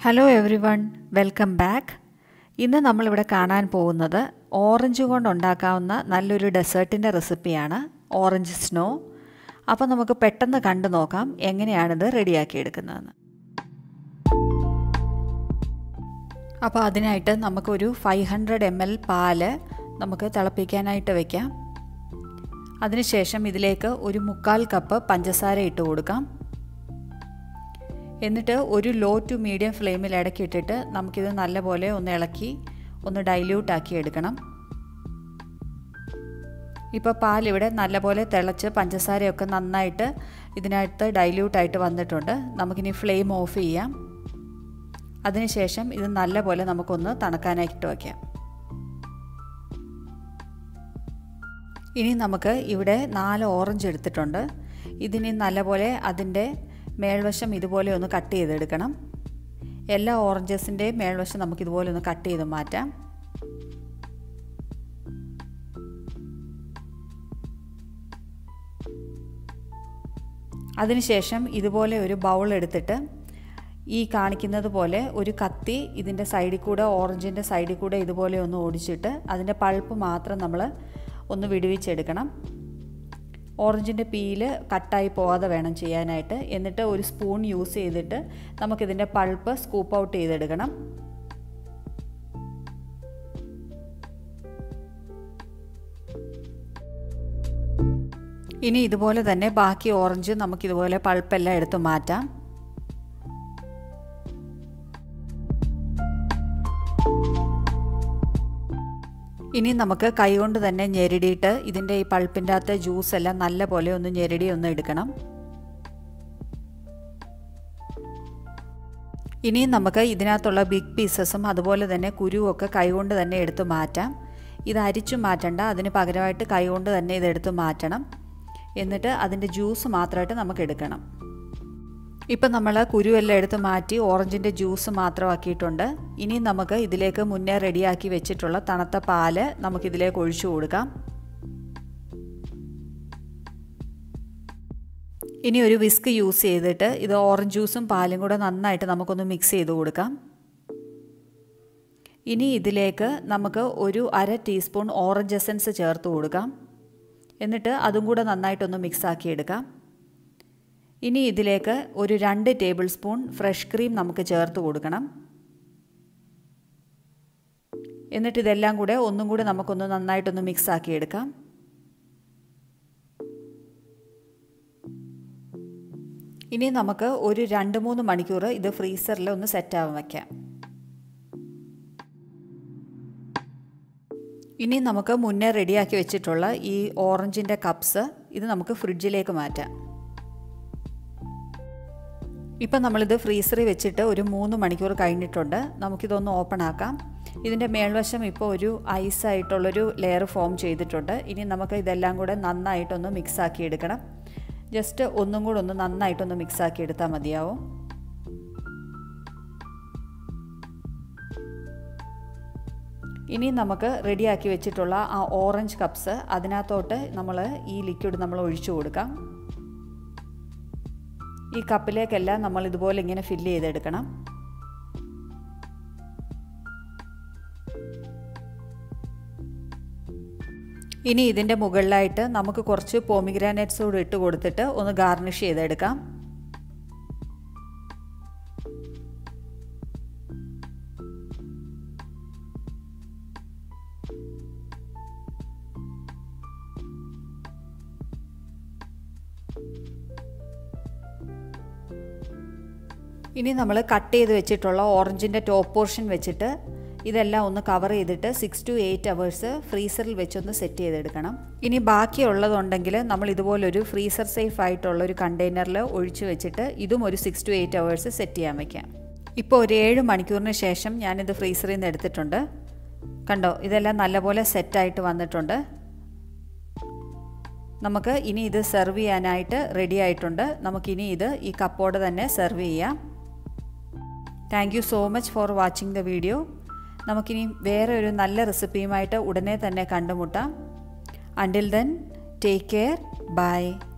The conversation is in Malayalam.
hello everyone welcome back ഇന്ന് നമ്മളിവിടെ കാണാൻ പോകുന്നത് ഓറഞ്ച് കൊണ്ടുണ്ടാക്കാവുന്ന നല്ലൊരു ഡെസേർട്ടിൻ്റെ റെസിപ്പിയാണ് ഓറഞ്ച് സ്നോ അപ്പോൾ നമുക്ക് പെട്ടെന്ന് കണ്ടു നോക്കാം എങ്ങനെയാണിത് റെഡിയാക്കി എടുക്കുന്നതെന്ന് അപ്പോൾ അതിനായിട്ട് നമുക്കൊരു ഫൈവ് ഹൺഡ്രഡ് എം എൽ പാല് നമുക്ക് തിളപ്പിക്കാനായിട്ട് വയ്ക്കാം അതിനുശേഷം ഇതിലേക്ക് ഒരു മുക്കാൽ കപ്പ് പഞ്ചസാര ഇട്ട് കൊടുക്കാം എന്നിട്ട് ഒരു ലോ ടു മീഡിയം ഫ്ലെയിമിൽ ഇടയ്ക്കിട്ടിട്ട് നമുക്കിത് നല്ലപോലെ ഒന്ന് ഇളക്കി ഒന്ന് ഡൈല്യൂട്ട് ആക്കി എടുക്കണം ഇപ്പോൾ പാലിവിടെ നല്ലപോലെ തിളച്ച് പഞ്ചസാരയൊക്കെ നന്നായിട്ട് ഇതിനകത്ത് ഡൈല്യൂട്ടായിട്ട് വന്നിട്ടുണ്ട് നമുക്കിനി ഫ്ലെയിം ഓഫ് ചെയ്യാം അതിനുശേഷം ഇത് നല്ലപോലെ നമുക്കൊന്ന് തണുക്കാനായിട്ട് വയ്ക്കാം ഇനി നമുക്ക് ഇവിടെ നാല് ഓറഞ്ച് എടുത്തിട്ടുണ്ട് ഇതിനി നല്ലപോലെ അതിൻ്റെ മേൽവശം ഇതുപോലെ ഒന്ന് കട്ട് ചെയ്തെടുക്കണം എല്ലാ ഓറഞ്ചസിൻ്റെയും മേൽവശം നമുക്ക് ഇതുപോലെ ഒന്ന് കട്ട് ചെയ്ത് മാറ്റാം അതിനുശേഷം ഇതുപോലെ ഒരു ബൗൾ എടുത്തിട്ട് ഈ കാണിക്കുന്നത് പോലെ ഒരു കത്തി ഇതിൻ്റെ സൈഡിൽ കൂടെ ഓറഞ്ചിൻ്റെ സൈഡിൽ കൂടെ ഇതുപോലെ ഒന്ന് ഓടിച്ചിട്ട് അതിൻ്റെ പൾപ്പ് മാത്രം നമ്മൾ ഒന്ന് വിടുവിച്ചെടുക്കണം ഓറഞ്ചിൻ്റെ പീല് കട്ടായി പോവാതെ വേണം ചെയ്യാനായിട്ട് എന്നിട്ട് ഒരു സ്പൂൺ യൂസ് ചെയ്തിട്ട് നമുക്കിതിൻ്റെ പൾപ്പ് സ്കൂപ്പ് ഔട്ട് ചെയ്തെടുക്കണം ഇനി ഇതുപോലെ തന്നെ ബാക്കി ഓറഞ്ച് നമുക്കിതുപോലെ പൾപ്പെല്ലാം എടുത്ത് മാറ്റാം ഇനി നമുക്ക് കൈകൊണ്ട് തന്നെ ഞെരടിയിട്ട് ഇതിൻ്റെ ഈ പൾപ്പിൻ്റെ അകത്തെ ജ്യൂസ് എല്ലാം നല്ല പോലെ ഒന്ന് ഞെരടി ഒന്ന് എടുക്കണം ഇനി നമുക്ക് ഇതിനകത്തുള്ള ബിഗ് പീസസും അതുപോലെ തന്നെ കുരുവൊക്കെ കൈകൊണ്ട് തന്നെ എടുത്ത് മാറ്റാം ഇത് അരിച്ചു മാറ്റണ്ട അതിന് പകരമായിട്ട് കൈകൊണ്ട് തന്നെ ഇത് എടുത്ത് മാറ്റണം എന്നിട്ട് അതിൻ്റെ ജ്യൂസ് മാത്രമായിട്ട് നമുക്ക് എടുക്കണം ഇപ്പം നമ്മൾ കുരുവെല്ലാം എടുത്ത് മാറ്റി ഓറഞ്ചിൻ്റെ ജ്യൂസ് മാത്രമാക്കിയിട്ടുണ്ട് ഇനി നമുക്ക് ഇതിലേക്ക് മുന്നേ റെഡിയാക്കി വെച്ചിട്ടുള്ള തണുത്ത പാല് നമുക്കിതിലേക്ക് ഒഴിച്ചു കൊടുക്കാം ഇനി ഒരു വിസ്ക് യൂസ് ചെയ്തിട്ട് ഇത് ഓറഞ്ച് ജ്യൂസും പാലും കൂടെ നന്നായിട്ട് നമുക്കൊന്ന് മിക്സ് ചെയ്ത് കൊടുക്കാം ഇനി ഇതിലേക്ക് നമുക്ക് ഒരു അര ടീസ്പൂൺ ഓറഞ്ച് എസൻസ് ചേർത്ത് കൊടുക്കാം എന്നിട്ട് അതും കൂടെ നന്നായിട്ടൊന്ന് മിക്സ് ആക്കി എടുക്കാം ഇനി ഇതിലേക്ക് ഒരു രണ്ട് ടേബിൾ സ്പൂൺ ഫ്രഷ് ക്രീം നമുക്ക് ചേർത്ത് കൊടുക്കണം എന്നിട്ട് ഇതെല്ലാം കൂടെ ഒന്നും കൂടെ നമുക്കൊന്ന് നന്നായിട്ടൊന്ന് മിക്സ് ആക്കി എടുക്കാം ഇനി നമുക്ക് ഒരു രണ്ട് മൂന്ന് മണിക്കൂർ ഇത് ഫ്രീസറിൽ ഒന്ന് സെറ്റാവാൻ വയ്ക്കാം ഇനി നമുക്ക് മുന്നേ റെഡിയാക്കി വെച്ചിട്ടുള്ള ഈ ഓറഞ്ചിൻ്റെ കപ്സ് ഇത് നമുക്ക് ഫ്രിഡ്ജിലേക്ക് മാറ്റാം ഇപ്പം നമ്മളിത് ഫ്രീസറിൽ വെച്ചിട്ട് ഒരു മൂന്ന് മണിക്കൂർ കഴിഞ്ഞിട്ടുണ്ട് നമുക്കിതൊന്ന് ഓപ്പൺ ആക്കാം ഇതിൻ്റെ മേൽവശം ഇപ്പോൾ ഒരു ഐസായിട്ടുള്ളൊരു ലെയർ ഫോം ചെയ്തിട്ടുണ്ട് ഇനി നമുക്ക് ഇതെല്ലാം കൂടെ നന്നായിട്ടൊന്ന് മിക്സ് ആക്കി എടുക്കണം ജസ്റ്റ് ഒന്നും കൂടെ ഒന്ന് നന്നായിട്ടൊന്ന് മിക്സ് ആക്കി എടുത്താൽ മതിയാവും ഇനി നമുക്ക് റെഡിയാക്കി വെച്ചിട്ടുള്ള ആ ഓറഞ്ച് കപ്സ് അതിനകത്തോട്ട് നമ്മൾ ഈ ലിക്വിഡ് നമ്മൾ ഒഴിച്ചു കൊടുക്കാം ഈ കപ്പിലേക്കെല്ലാം നമ്മൾ ഇതുപോലെ ഇങ്ങനെ ഫില്ല് ചെയ്തെടുക്കണം ഇനി ഇതിൻ്റെ മുകളിലായിട്ട് നമുക്ക് കുറച്ച് പോമിഗ്രാനൈറ്റ്സ് കൂടെ ഇട്ട് കൊടുത്തിട്ട് ഒന്ന് ഗാർണിഷ് ചെയ്തെടുക്കാം ഇനി നമ്മൾ കട്ട് ചെയ്ത് വെച്ചിട്ടുള്ള ഓറഞ്ചിൻ്റെ ടോപ്പ് പോർഷൻ വെച്ചിട്ട് ഇതെല്ലാം ഒന്ന് കവർ ചെയ്തിട്ട് സിക്സ് ടു എയ്റ്റ് അവേഴ്സ് ഫ്രീസറിൽ വെച്ചൊന്ന് സെറ്റ് ചെയ്തെടുക്കണം ഇനി ബാക്കിയുള്ളതുണ്ടെങ്കിൽ നമ്മൾ ഇതുപോലൊരു ഫ്രീസർ സേഫ് ആയിട്ടുള്ള ഒരു കണ്ടെയ്നറിൽ ഒഴിച്ചു വെച്ചിട്ട് ഇതും ഒരു six to eight hours set ചെയ്യാൻ വയ്ക്കാം ഇപ്പോൾ ഒരു ഏഴ് മണിക്കൂറിന് ശേഷം ഞാനിത് ഫ്രീസറിൽ നിന്ന് എടുത്തിട്ടുണ്ട് കണ്ടോ ഇതെല്ലാം നല്ലപോലെ സെറ്റായിട്ട് വന്നിട്ടുണ്ട് നമുക്ക് ഇനി ഇത് സെർവ് ചെയ്യാനായിട്ട് റെഡി ആയിട്ടുണ്ട് നമുക്കിനി ഇത് ഈ കപ്പോടെ തന്നെ സെർവ് ചെയ്യാം thank you so much for watching the video നമുക്കിനി വേറെ ഒരു നല്ല റെസിപ്പിയുമായിട്ട് ഉടനെ തന്നെ കണ്ടുമുട്ടാം until then take care by